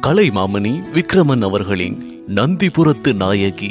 கலைமாமணி விக்ரமன் அவர்களின் நந்திபுரத்து நாயகி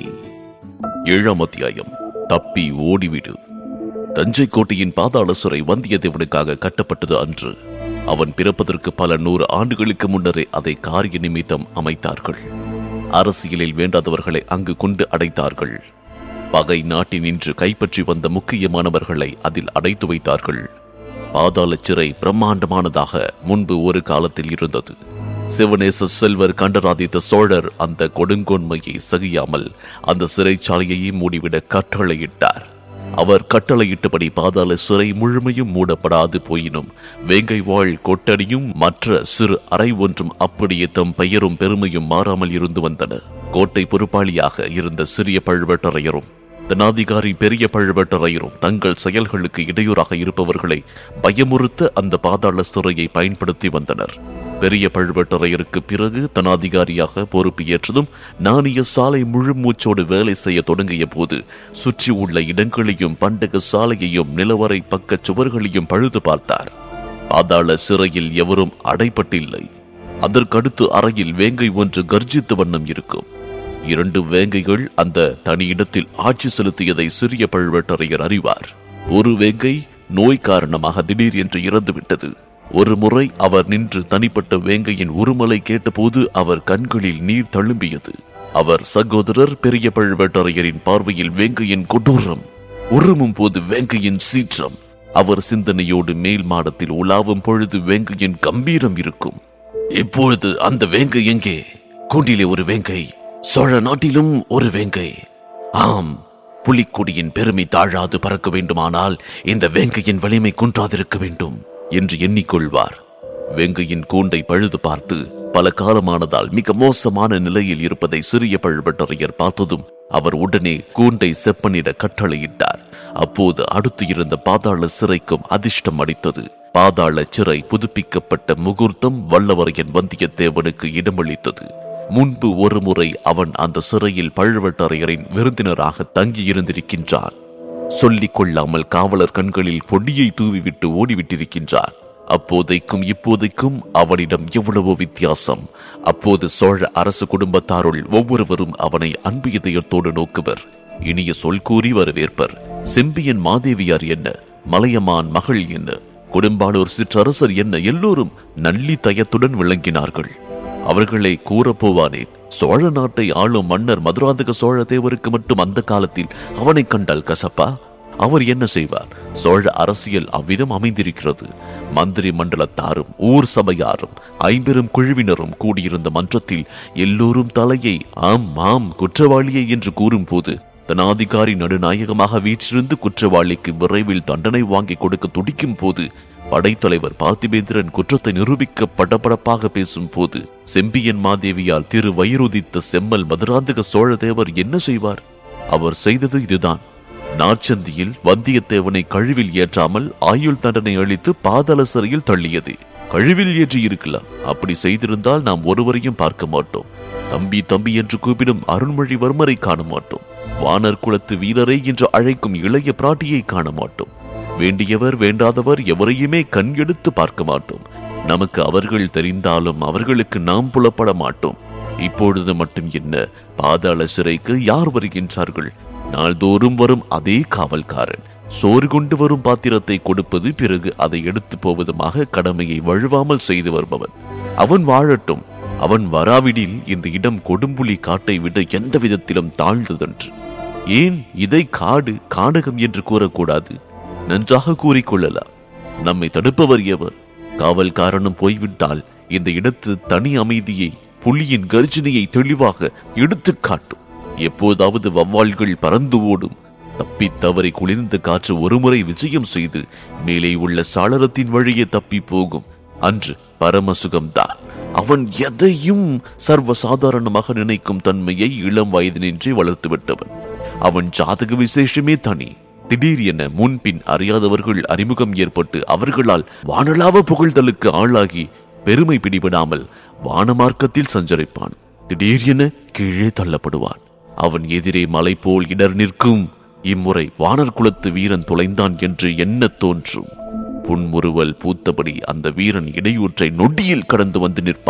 ஏழாம் அத்தியாயம் தப்பி ஓடிவிடு தஞ்சை கோட்டையின் பாதாள சிறை வந்தியத்தேவனுக்காக கட்டப்பட்டது அன்று அவன் பிறப்பதற்கு பல நூறு ஆண்டுகளுக்கு முன்னரே அதை காரிய நிமித்தம் அமைத்தார்கள் அரசியலில் வேண்டாதவர்களை அங்கு கொண்டு அடைத்தார்கள் பகை நாட்டினின்று கைப்பற்றி வந்த முக்கியமானவர்களை அதில் அடைத்து வைத்தார்கள் பாதாள சிறை பிரம்மாண்டமானதாக முன்பு ஒரு காலத்தில் இருந்தது சிவநேச செல்வர் கண்டராதித்த சோழர் அந்த கொடுங்கோன்மையை சகியாமல் அந்த சிறைச்சாலையையே மூடிவிட கட்டளையிட்டார் அவர் கட்டளையிட்டபடி பாதாள சிறை முழுமையும் மூடப்படாது போயினும் வேங்கை வாழ் கொட்டடியும் மற்ற சிறு அறை ஒன்றும் அப்படியே தம் பெயரும் பெருமையும் மாறாமல் இருந்து வந்தன கோட்டை பொறுப்பாளியாக இருந்த சிறிய பழுவேட்டரையரும் தனாதிகாரி பெரிய பழுவேட்டரையரும் தங்கள் செயல்களுக்கு இடையூறாக இருப்பவர்களை பயமுறுத்த அந்த பாதாள சிறையை பயன்படுத்தி வந்தனர் பெரிய பழுவேட்டரையருக்கு பிறகு தனாதிகாரியாக பொறுப்பு ஏற்றதும் நாணய சாலை முழு மூச்சோடு வேலை செய்ய தொடங்கிய போது சுற்றி உள்ள இடங்களையும் பண்டக சாலையையும் நிலவரை பக்க சுவர்களையும் பழுது பார்த்தார் பாதாள சிறையில் எவரும் அடைப்பட்டில்லை அதற்கடுத்து அறையில் வேங்கை ஒன்று கர்ஜித்த வண்ணம் இருக்கும் இரண்டு வேங்கைகள் அந்த தனி இடத்தில் ஆட்சி செலுத்தியதை சிறிய பழுவேட்டரையர் அறிவார் ஒரு வேங்கை நோய் காரணமாக திடீர் என்று இறந்துவிட்டது ஒரு முறை அவர் நின்று தனிப்பட்ட வேங்கையின் உருமலை கேட்டபோது அவர் கண்களில் நீர் தழும்பியது அவர் சகோதரர் பெரிய பழுவேட்டரையரின் பார்வையில் வேங்கையின் கொடூரம் உருமும் போது வேங்கையின் சீற்றம் அவர் சிந்தனையோடு மேல் மாடத்தில் உலாவும் பொழுது வேங்கையின் கம்பீரம் இருக்கும் இப்பொழுது அந்த வேங்கை எங்கே கூண்டிலே ஒரு வேங்கை சோழ நாட்டிலும் ஒரு வேங்கை ஆம் புலிக்கொடியின் பெருமை தாழாது பறக்க வேண்டுமானால் இந்த வேங்கையின் வலிமை குன்றாதிருக்க வேண்டும் என்று எண்ணிக்கொள்வார் வேங்கையின் கூண்டை பழுது பார்த்து பல காலமானதால் மிக மோசமான நிலையில் இருப்பதை சிறிய பழுவட்டரையர் பார்த்ததும் அவர் உடனே கூண்டை செப்பனிட கட்டளையிட்டார் அப்போது அடுத்து இருந்த பாதாள சிறைக்கும் அதிர்ஷ்டம் அடித்தது பாதாள சிறை புதுப்பிக்கப்பட்ட முகூர்த்தம் வல்லவரையன் வந்தியத்தேவனுக்கு இடமளித்தது முன்பு ஒருமுறை அவன் அந்த சிறையில் பழுவட்டரையரின் விருந்தினராக தங்கியிருந்திருக்கின்றான் சொல்லிக் கொள்ளாமல் காவலர் கண்களில் பொடியை தூவிவிட்டு ஓடிவிட்டிருக்கின்றான் அப்போதைக்கும் இப்போதைக்கும் அவனிடம் எவ்வளவோ வித்தியாசம் அப்போது சோழ அரசு குடும்பத்தாருள் ஒவ்வொருவரும் அவனை அன்பு இதயத்தோடு நோக்குவர் இனிய சொல் கூறி வரவேற்பர் செம்பியன் மாதேவியார் என்ன மலையமான் மகள் என்ன கொடும்பாளூர் சிற்றரசர் என்ன எல்லோரும் நல்லி தயத்துடன் விளங்கினார்கள் அவர்களை கூறப்போவானேன் சோழ நாட்டை ஆளும் மன்னர் மதுராந்தக சோழ தேவருக்கு மட்டும் அந்த காலத்தில் அவனை கண்டால் கசப்பா அவர் என்ன செய்வார் சோழ அரசியல் அவ்விதம் அமைந்திருக்கிறது மந்திரி மண்டலத்தாரும் ஊர் சபையாரும் ஐம்பெரும் குழுவினரும் கூடியிருந்த மன்றத்தில் எல்லோரும் தலையை ஆம் ஆம் குற்றவாளியை என்று கூறும்போது தனாதிகாரி நடுநாயகமாக வீற்றிருந்து குற்றவாளிக்கு விரைவில் தண்டனை வாங்கி கொடுக்க துடிக்கும் போது படைத்தலைவர் பார்த்திபேந்திரன் குற்றத்தை நிரூபிக்க படபடப்பாக பேசும் போது செம்பியன் மாதேவியால் திரு வயிறுதித்த செம்மல் மதுராந்தக சோழதேவர் என்ன செய்வார் அவர் செய்தது இதுதான் நாச்சந்தியில் வந்தியத்தேவனை கழுவில் ஏற்றாமல் ஆயுள் தண்டனை அளித்து பாதாள சிறையில் தள்ளியது கழுவில் ஏற்றி இருக்கலாம் அப்படி செய்திருந்தால் நாம் ஒருவரையும் பார்க்க மாட்டோம் தம்பி தம்பி என்று கூப்பிடும் அருண்மொழிவர்மரை காண மாட்டோம் வானர் குலத்து வீரரை என்று அழைக்கும் இளைய பிராட்டியை காண மாட்டோம் வேண்டியவர் வேண்டாதவர் எவரையுமே கண் எடுத்து பார்க்க மாட்டோம் நமக்கு அவர்கள் தெரிந்தாலும் அவர்களுக்கு நாம் புலப்பட மாட்டோம் இப்பொழுது மட்டும் என்ன பாதாள சிறைக்கு யார் வருகின்றார்கள் நாள்தோறும் வரும் அதே காவல்காரன் சோறு கொண்டு வரும் பாத்திரத்தை கொடுப்பது பிறகு அதை எடுத்து போவதுமாக கடமையை வழுவாமல் செய்து வருபவன் அவன் வாழட்டும் அவன் வராவிடில் இந்த இடம் கொடும்புலி காட்டை விட எந்த விதத்திலும் தாழ்ந்ததன்று ஏன் இதை காடு காடகம் என்று கூறக்கூடாது நன்றாக கூறிக்கொள்ளலாம் நம்மை தடுப்பவர் எவர் காவல்காரனும் போய்விட்டால் இந்த இடத்து தனி அமைதியை புலியின் கர்ஜனையை தெளிவாக எடுத்துக் காட்டும் எப்போதாவது வவ்வால்கள் பறந்து ஓடும் தப்பி தவறி குளிர்ந்த காற்று ஒருமுறை விஜயம் செய்து மேலே உள்ள சாளரத்தின் வழியே தப்பி போகும் அன்று பரமசுகம்தான் அவன் எதையும் சர்வசாதாரணமாக நினைக்கும் தன்மையை இளம் வயதினின்றே வளர்த்து விட்டவன் அவன் ஜாதக விசேஷமே தனி திடீர் என முன்பின் அறியாதவர்கள் அறிமுகம் ஏற்பட்டு அவர்களால் வானளாவ புகழ்தலுக்கு ஆளாகி பெருமை பிடிபடாமல் வானமார்க்கத்தில் சஞ்சரிப்பான் திடீர் என கீழே தள்ளப்படுவான் அவன் எதிரே மலை போல் இடர் நிற்கும் இம்முறை வானர் குலத்து வீரன் தொலைந்தான் என்று எண்ணத் தோன்றும் புன்முறுவல் பூத்தபடி அந்த வீரன் இடையூற்றை நொடியில் கடந்து வந்து நிற்பான்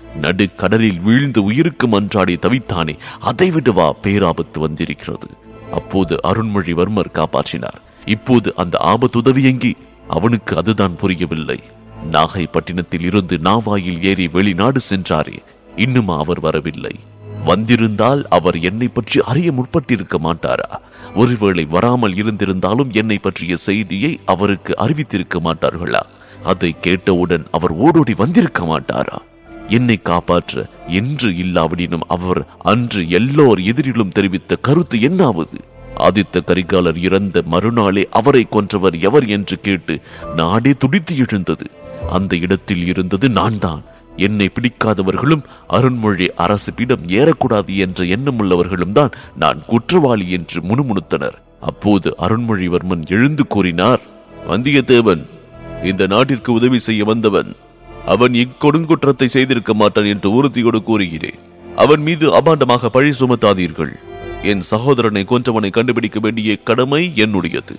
நடு கடலில் வீழ்ந்து உயிருக்கு மன்றாடி தவித்தானே அதை விடவா பேராபத்து வந்திருக்கிறது அப்போது அருண்மொழிவர்மர் காப்பாற்றினார் இப்போது அந்த ஆபத்துதவி எங்கே அவனுக்கு அதுதான் புரியவில்லை நாகைப்பட்டினத்தில் இருந்து நாவாயில் ஏறி வெளிநாடு சென்றாரே இன்னும் அவர் வரவில்லை வந்திருந்தால் அவர் என்னை பற்றி அறிய முற்பட்டிருக்க மாட்டாரா ஒருவேளை வராமல் இருந்திருந்தாலும் என்னை பற்றிய செய்தியை அவருக்கு அறிவித்திருக்க மாட்டார்களா அதை கேட்டவுடன் அவர் ஓடோடி வந்திருக்க மாட்டாரா என்னை காப்பாற்ற என்று இல்லாவிடினும் அவர் அன்று எல்லோர் எதிரிலும் தெரிவித்த கருத்து என்னாவது ஆதித்த கரிகாலர் இறந்த மறுநாளே அவரை கொன்றவர் எவர் என்று கேட்டு நாடே துடித்து எழுந்தது அந்த இடத்தில் இருந்தது நான் தான் என்னை பிடிக்காதவர்களும் அருண்மொழி அரசு பீடம் ஏறக்கூடாது என்ற எண்ணமுள்ளவர்களும் தான் நான் குற்றவாளி என்று முணுமுணுத்தனர் அப்போது அருண்மொழிவர்மன் எழுந்து கூறினார் வந்தியத்தேவன் இந்த நாட்டிற்கு உதவி செய்ய வந்தவன் அவன் இக்கொடுங்குற்றத்தை செய்திருக்க மாட்டான் என்று உறுதியோடு கூறுகிறேன் அவன் மீது அபாண்டமாக பழி சுமத்தாதீர்கள் என் சகோதரனை கொன்றவனை கண்டுபிடிக்க வேண்டிய கடமை என்னுடையது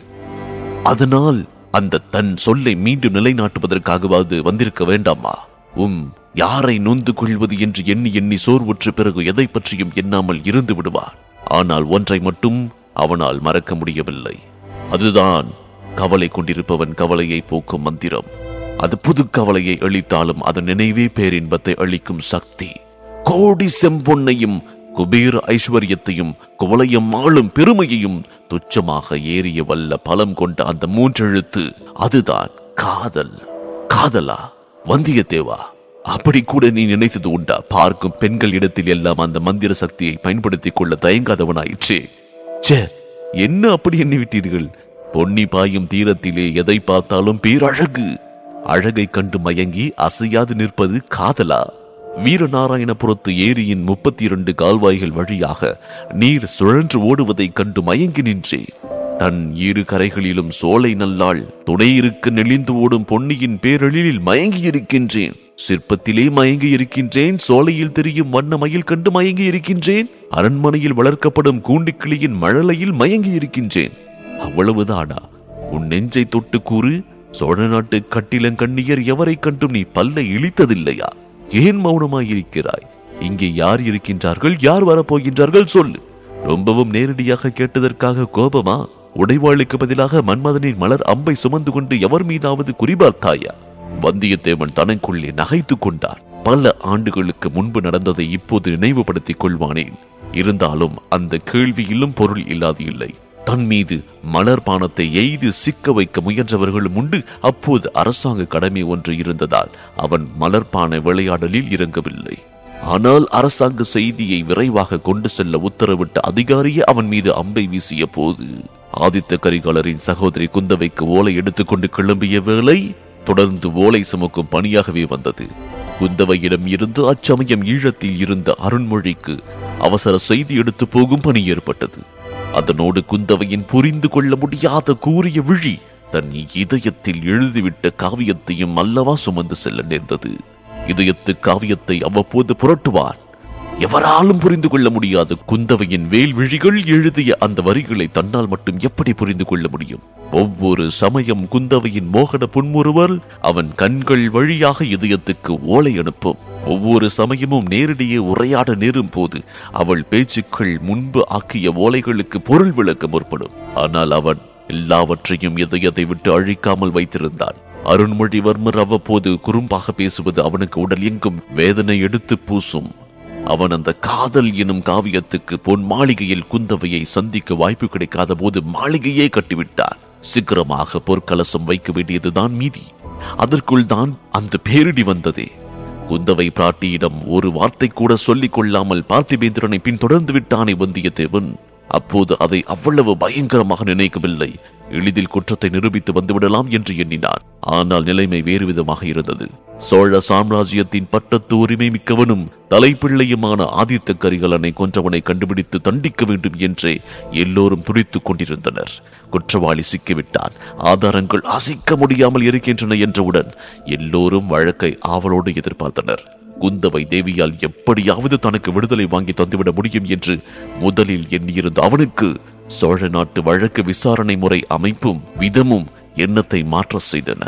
அதனால் அந்த தன் சொல்லை மீண்டும் நிலைநாட்டுவதற்காகவாவது வந்திருக்க வேண்டாமா உம் யாரை நொந்து கொள்வது என்று எண்ணி எண்ணி சோர்வுற்ற பிறகு எதை பற்றியும் எண்ணாமல் இருந்து விடுவான் ஆனால் ஒன்றை மட்டும் அவனால் மறக்க முடியவில்லை அதுதான் கவலை கொண்டிருப்பவன் கவலையை போக்கும் மந்திரம் அது புது கவலையை அளித்தாலும் அதன் நினைவே பேரின்பத்தை அளிக்கும் சக்தி கோடி செம்பொன்னையும் குபேர ஐஸ்வர்யத்தையும் குவளையம் ஆளும் பெருமையையும் துச்சமாக ஏறிய வல்ல பலம் கொண்ட அந்த மூன்றெழுத்து அதுதான் காதல் காதலா வந்தியத்தேவா அப்படி கூட நீ நினைத்தது உண்டா பார்க்கும் பெண்கள் இடத்தில் எல்லாம் அந்த மந்திர சக்தியை பயன்படுத்திக் கொள்ள தயங்காதவனாயிற்றே ச்சே என்ன அப்படி எண்ணி விட்டீர்கள் பொன்னி பாயும் தீரத்திலே எதை பார்த்தாலும் பேரழகு அழகை கண்டு மயங்கி அசையாது நிற்பது காதலா வீரநாராயணபுரத்து ஏரியின் முப்பத்தி இரண்டு கால்வாய்கள் வழியாக நீர் சுழன்று ஓடுவதைக் கண்டு மயங்கி நின்றே தன் இரு கரைகளிலும் சோலை நல்லாள் துணை இருக்க நெளிந்து ஓடும் பொன்னியின் பேரழிலில் மயங்கி இருக்கின்றேன் சிற்பத்திலே மயங்கி இருக்கின்றேன் சோலையில் தெரியும் வண்ண மயில் கண்டு மயங்கி இருக்கின்றேன் அரண்மனையில் வளர்க்கப்படும் கூண்டிக்கிளியின் மழலையில் மயங்கி இருக்கின்றேன் அவ்வளவுதானா உன் நெஞ்சை தொட்டு கூறு சோழ நாட்டு கட்டிலங்கண்ணியர் எவரை கண்டும் நீ பல்லை இழித்ததில்லையா ஏன் மௌனமாயிருக்கிறாய் இங்கே யார் இருக்கின்றார்கள் யார் வரப்போகின்றார்கள் சொல்லு ரொம்பவும் நேரடியாக கேட்டதற்காக கோபமா உடைவாளுக்கு பதிலாக மன்மதனின் மலர் அம்பை சுமந்து கொண்டு எவர் மீதாவது குறிபார்த்தாயா வந்தியத்தேவன் தனக்குள்ளே நகைத்துக் கொண்டார் பல ஆண்டுகளுக்கு முன்பு நடந்ததை இப்போது நினைவுபடுத்திக் கொள்வானேன் இருந்தாலும் அந்த கேள்வியிலும் பொருள் இல்லாது இல்லை தன் மீது மலர் பானத்தை எய்து சிக்க வைக்க முயன்றவர்களும் உண்டு அப்போது அரசாங்க கடமை ஒன்று இருந்ததால் அவன் மலர்பான விளையாடலில் இறங்கவில்லை ஆனால் அரசாங்க செய்தியை விரைவாக கொண்டு செல்ல உத்தரவிட்ட அதிகாரியே அவன் மீது அம்பை வீசிய போது ஆதித்த கரிகாலரின் சகோதரி குந்தவைக்கு ஓலை எடுத்துக்கொண்டு கிளம்பிய வேளை தொடர்ந்து ஓலை சுமக்கும் பணியாகவே வந்தது குந்தவையிடம் இருந்து அச்சமயம் ஈழத்தில் இருந்த அருண்மொழிக்கு அவசர செய்தி எடுத்து போகும் பணி ஏற்பட்டது அதனோடு குந்தவையின் புரிந்து கொள்ள முடியாத கூறிய விழி தன் இதயத்தில் எழுதிவிட்ட காவியத்தையும் அல்லவா சுமந்து செல்ல நேர்ந்தது இதயத்து காவியத்தை அவ்வப்போது புரட்டுவான் எவராலும் புரிந்து கொள்ள முடியாத குந்தவையின் வேல் விழிகள் எழுதிய அந்த வரிகளை தன்னால் மட்டும் எப்படி புரிந்து கொள்ள முடியும் ஒவ்வொரு சமயம் குந்தவையின் மோகன புன்முறுவல் அவன் கண்கள் வழியாக இதயத்துக்கு ஓலை அனுப்பும் ஒவ்வொரு சமயமும் நேரடியே உரையாட நேரும் போது அவள் பேச்சுக்கள் முன்பு ஆக்கிய ஓலைகளுக்கு பொருள் விளக்க முற்படும் ஆனால் அவன் எல்லாவற்றையும் இதயத்தை விட்டு அழிக்காமல் வைத்திருந்தான் அருண்மொழிவர்மர் அவ்வப்போது குறும்பாக பேசுவது அவனுக்கு உடல் எங்கும் வேதனை எடுத்து பூசும் அவன் அந்த காதல் எனும் காவியத்துக்கு பொன் மாளிகையில் குந்தவையை சந்திக்க வாய்ப்பு கிடைக்காத போது மாளிகையே கட்டிவிட்டான் சீக்கிரமாக பொற்கலசம் வைக்க வேண்டியதுதான் மீதி அதற்குள் தான் அந்த பேரிடி வந்ததே குந்தவை பிராட்டியிடம் ஒரு வார்த்தை கூட சொல்லிக் கொள்ளாமல் பார்த்திபேந்திரனை பின்தொடர்ந்து விட்டானே வந்தியத்தேவன் அப்போது அதை அவ்வளவு பயங்கரமாக நினைக்கவில்லை எளிதில் குற்றத்தை நிரூபித்து வந்துவிடலாம் என்று எண்ணினான் ஆனால் நிலைமை வேறு விதமாக இருந்தது சோழ சாம்ராஜ்யத்தின் பட்டத்து உரிமை மிக்கவனும் தலைப்பிள்ளையுமான ஆதித்த கரிகாலனை கொன்றவனை கண்டுபிடித்து தண்டிக்க வேண்டும் என்றே எல்லோரும் துடித்துக் கொண்டிருந்தனர் குற்றவாளி சிக்கிவிட்டான் ஆதாரங்கள் அசைக்க முடியாமல் இருக்கின்றன என்றவுடன் எல்லோரும் வழக்கை ஆவலோடு எதிர்பார்த்தனர் குந்தவை தேவியால் எப்படியாவது தனக்கு விடுதலை வாங்கி தந்துவிட முடியும் என்று முதலில் எண்ணியிருந்த அவனுக்கு சோழ நாட்டு வழக்கு விசாரணை முறை அமைப்பும் விதமும் எண்ணத்தை மாற்ற செய்தன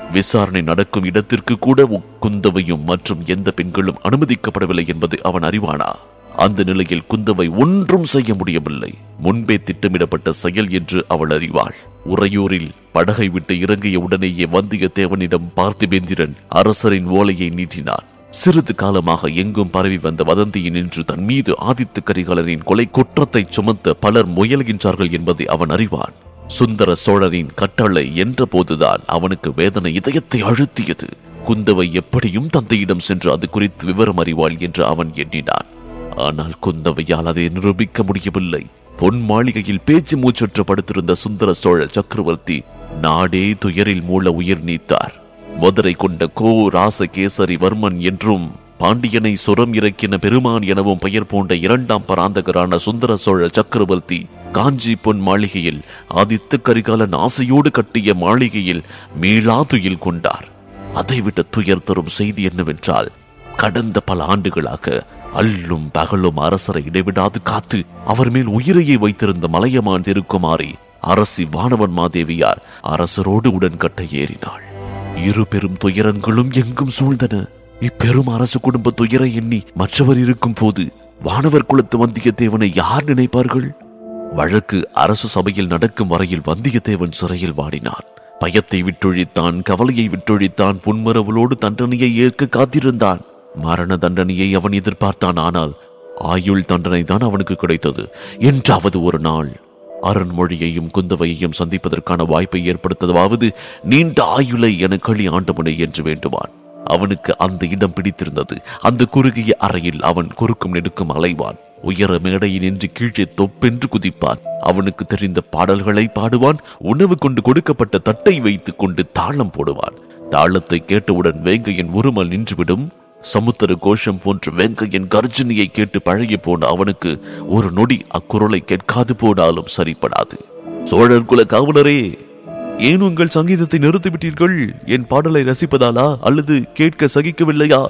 விசாரணை நடக்கும் இடத்திற்கு கூட குந்தவையும் மற்றும் எந்த பெண்களும் அனுமதிக்கப்படவில்லை என்பது அவன் அறிவானா அந்த நிலையில் குந்தவை ஒன்றும் செய்ய முடியவில்லை முன்பே திட்டமிடப்பட்ட செயல் என்று அவள் அறிவாள் உறையூரில் படகை விட்டு இறங்கிய உடனேயே வந்தியத்தேவனிடம் பார்த்திபேந்திரன் அரசரின் ஓலையை நீட்டினான் சிறிது காலமாக எங்கும் பரவி வந்த வதந்தியினின்று தன் மீது ஆதித்த கரிகாலரின் கொலை குற்றத்தை சுமத்த பலர் முயல்கின்றார்கள் என்பதை அவன் அறிவான் சுந்தர சோழரின் கட்டளை என்ற போதுதான் அவனுக்கு வேதனை இதயத்தை அழுத்தியது குந்தவை எப்படியும் தந்தையிடம் சென்று அது குறித்து விவரம் அறிவாள் என்று அவன் எண்ணினான் ஆனால் குந்தவையால் அதை நிரூபிக்க முடியவில்லை பொன் மாளிகையில் பேச்சு மூச்சற்று படுத்திருந்த சுந்தர சோழ சக்கரவர்த்தி நாடே துயரில் மூல உயிர் நீத்தார் மதுரை கொண்ட கோ ராசகேசரி வர்மன் என்றும் பாண்டியனை சுரம் இறக்கின பெருமான் எனவும் பெயர் போன்ற இரண்டாம் பராந்தகரான சுந்தர சோழ சக்கரவர்த்தி காஞ்சி பொன் மாளிகையில் ஆதித்த கரிகாலன் ஆசையோடு கட்டிய மாளிகையில் மீளா துயில் கொண்டார் அதைவிட துயர் தரும் செய்தி என்னவென்றால் கடந்த பல ஆண்டுகளாக அல்லும் பகலும் அரசரை இடைவிடாது காத்து அவர் மேல் உயிரையே வைத்திருந்த மலையமான் திருக்குமாரி அரசி வானவன் மாதேவியார் அரசரோடு உடன்கட்டை ஏறினாள் இரு பெரும் துயரங்களும் எங்கும் சூழ்ந்தன இப்பெரும் அரசு குடும்ப துயரை எண்ணி மற்றவர் இருக்கும் போது வானவர் குலத்து வந்தியத்தேவனை யார் நினைப்பார்கள் வழக்கு அரசு சபையில் நடக்கும் வரையில் வந்தியத்தேவன் சிறையில் வாடினான் பயத்தை விட்டொழித்தான் கவலையை விட்டொழித்தான் புன்மரவலோடு தண்டனையை ஏற்க காத்திருந்தான் மரண தண்டனையை அவன் எதிர்பார்த்தான் ஆனால் ஆயுள் தண்டனை தான் அவனுக்கு கிடைத்தது என்றாவது ஒரு நாள் அருண்மொழியையும் குந்தவையையும் சந்திப்பதற்கான வாய்ப்பை ஏற்படுத்தவாவது நீண்ட ஆயுளை என களி ஆண்டவனை என்று வேண்டுவான் அவனுக்கு அந்த இடம் பிடித்திருந்தது அந்த குறுகிய அறையில் அவன் குறுக்கும் நெடுக்கும் அலைவான் உயர மேடையில் நின்று கீழே தொப்பென்று குதிப்பான் அவனுக்கு தெரிந்த பாடல்களை பாடுவான் உணவு கொண்டு கொடுக்கப்பட்ட தட்டை வைத்துக் கொண்டு தாளம் போடுவான் தாளத்தை கேட்டவுடன் வேங்கையின் உருமல் நின்றுவிடும் சமுத்திர கோஷம் போன்ற வேங்கையின் கர்ஜனியை கேட்டு பழகி போன அவனுக்கு ஒரு நொடி அக்குரலை கேட்காது போனாலும் சரிப்படாது சோழர் குல காவலரே ஏன் உங்கள் சங்கீதத்தை நிறுத்திவிட்டீர்கள் என் பாடலை ரசிப்பதாலா அல்லது கேட்க சகிக்கவில்லையா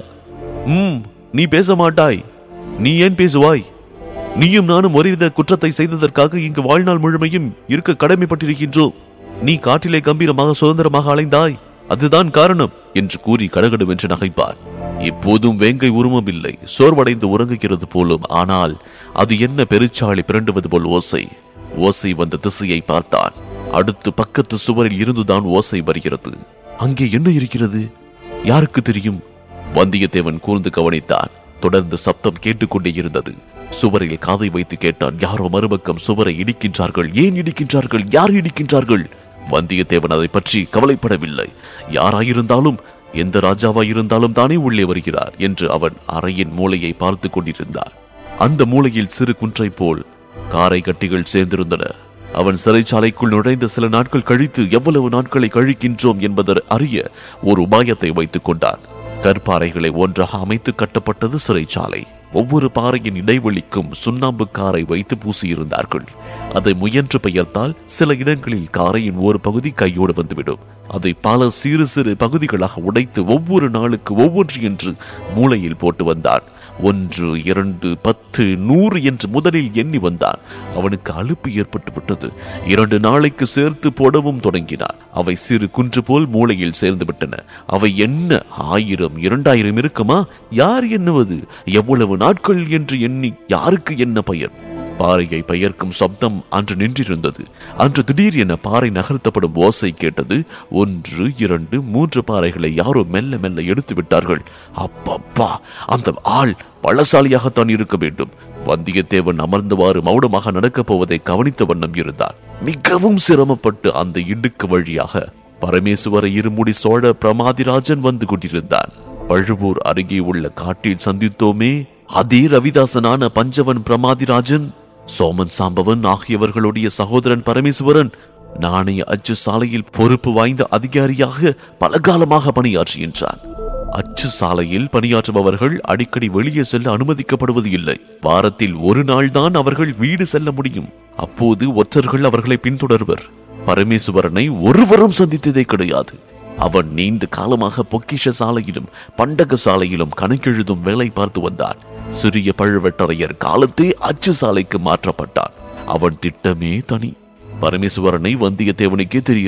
ம் நீ பேச மாட்டாய் நீ ஏன் பேசுவாய் நீயும் நானும் ஒருவித குற்றத்தை செய்ததற்காக இங்கு வாழ்நாள் முழுமையும் இருக்க கடமைப்பட்டிருக்கின்றோம் நீ காட்டிலே கம்பீரமாக சுதந்திரமாக அலைந்தாய் அதுதான் காரணம் என்று கூறி கடகடவென்று நகைப்பான் இப்போதும் வேங்கை உருவம் இல்லை சோர்வடைந்து உறங்குகிறது போலும் ஆனால் அது என்ன பெருச்சாளி பிறண்டுவது போல் ஓசை ஓசை வந்த திசையை பார்த்தான் அடுத்து பக்கத்து சுவரில் இருந்துதான் ஓசை வருகிறது அங்கே என்ன இருக்கிறது யாருக்கு தெரியும் வந்தியத்தேவன் கூர்ந்து கவனித்தான் தொடர்ந்து சப்தம் கேட்டுக்கொண்டே இருந்தது சுவரில் காதை வைத்து கேட்டான் யாரோ மறுபக்கம் சுவரை இடிக்கின்றார்கள் ஏன் இடிக்கின்றார்கள் யார் இடிக்கின்றார்கள் வந்தியத்தேவன் அதை பற்றி கவலைப்படவில்லை யாராயிருந்தாலும் எந்த ராஜாவாயிருந்தாலும் தானே உள்ளே வருகிறார் என்று அவன் அறையின் மூலையை பார்த்து கொண்டிருந்தார் அந்த மூலையில் சிறு குன்றை போல் காரை கட்டிகள் சேர்ந்திருந்தன அவன் சிறைச்சாலைக்குள் நுழைந்த சில நாட்கள் கழித்து எவ்வளவு நாட்களை கழிக்கின்றோம் என்பதை அறிய ஒரு உபாயத்தை வைத்துக் கொண்டான் கற்பாறைகளை ஒன்றாக அமைத்து கட்டப்பட்டது சிறைச்சாலை ஒவ்வொரு பாறையின் இடைவெளிக்கும் சுண்ணாம்பு காரை வைத்து பூசியிருந்தார்கள் அதை முயன்று பெயர்த்தால் சில இடங்களில் காரையின் ஒரு பகுதி கையோடு வந்துவிடும் அதை பல சிறு சிறு பகுதிகளாக உடைத்து ஒவ்வொரு நாளுக்கு ஒவ்வொன்று என்று மூளையில் போட்டு வந்தான் ஒன்று இரண்டு பத்து நூறு என்று முதலில் எண்ணி வந்தான் அவனுக்கு அலுப்பு ஏற்பட்டு விட்டது இரண்டு நாளைக்கு சேர்த்து போடவும் தொடங்கினான் அவை சிறு குன்று போல் மூளையில் சேர்ந்து விட்டன அவை என்ன ஆயிரம் இரண்டாயிரம் இருக்குமா யார் எண்ணுவது எவ்வளவு நாட்கள் என்று எண்ணி யாருக்கு என்ன பயன் பாறையை பெயர்க்கும் சப்தம் அன்று நின்றிருந்தது அன்று திடீர் என பாறை நகர்த்தப்படும் ஓசை கேட்டது ஒன்று இரண்டு மூன்று பாறைகளை யாரோ மெல்ல மெல்ல எடுத்து விட்டார்கள் அப்பப்பா அந்த ஆள் பலசாலியாகத்தான் இருக்க வேண்டும் வந்தியத்தேவன் அமர்ந்தவாறு மௌனமாக நடக்கப் போவதை கவனித்த வண்ணம் இருந்தான் மிகவும் சிரமப்பட்டு அந்த இடுக்கு வழியாக பரமேசுவர இருமுடி சோழ பிரமாதிராஜன் வந்து கொண்டிருந்தான் பழுவூர் அருகே உள்ள காட்டில் சந்தித்தோமே அதே ரவிதாசனான பஞ்சவன் பிரமாதிராஜன் சோமன் சாம்பவன் ஆகியவர்களுடைய சகோதரன் பரமேஸ்வரன் நாணய அச்சு சாலையில் பொறுப்பு வாய்ந்த அதிகாரியாக பல காலமாக பணியாற்றுகின்றான் அச்சு சாலையில் பணியாற்றுபவர்கள் அடிக்கடி வெளியே செல்ல அனுமதிக்கப்படுவது இல்லை வாரத்தில் ஒரு நாள் தான் அவர்கள் வீடு செல்ல முடியும் அப்போது ஒற்றர்கள் அவர்களை பின்தொடர்வர் பரமேசுவரனை ஒருவரும் சந்தித்ததே கிடையாது அவன் நீண்ட காலமாக பொக்கிஷ சாலையிலும் பண்டக சாலையிலும் கணக்கெழுதும் வேலை பார்த்து வந்தான் சிறிய பழுவேட்டரையர் காலத்தே அச்சு சாலைக்கு மாற்றப்பட்டான் அவன் திட்டமே தனி பரமேசுவரனை வந்தியத்தேவனுக்கே தெரியாது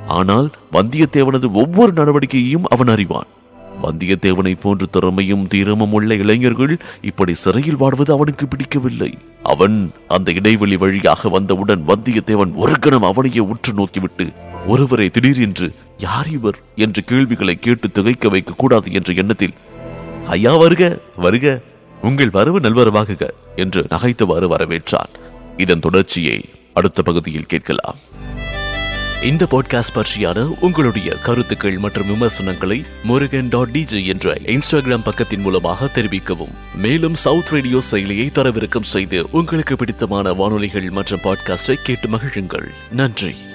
ஆனால் வந்தியத்தேவனது ஒவ்வொரு நடவடிக்கையையும் அவன் அறிவான் வந்தியத்தேவனை போன்று திறமையும் தீரமும் உள்ள இளைஞர்கள் இப்படி சிறையில் வாழ்வது அவனுக்கு பிடிக்கவில்லை அவன் அந்த இடைவெளி வழியாக வந்தவுடன் வந்தியத்தேவன் ஒரு கணம் அவனையே உற்று நோக்கிவிட்டு ஒருவரை திடீரென்று யார் இவர் என்று கேள்விகளை கேட்டு திகைக்க வைக்க கூடாது என்ற எண்ணத்தில் ஐயா வருக வருக உங்கள் வரவு நல்வரவாகுக என்று நகைத்தவாறு வரவேற்றான் இதன் தொடர்ச்சியை அடுத்த பகுதியில் கேட்கலாம் இந்த பாட்காஸ்ட் பற்றியான உங்களுடைய கருத்துக்கள் மற்றும் விமர்சனங்களை முருகன் டாட் டிஜே என்ற இன்ஸ்டாகிராம் பக்கத்தின் மூலமாக தெரிவிக்கவும் மேலும் சவுத் ரேடியோ செயலியை தரவிறக்கம் செய்து உங்களுக்கு பிடித்தமான வானொலிகள் மற்றும் பாட்காஸ்டை கேட்டு மகிழுங்கள் நன்றி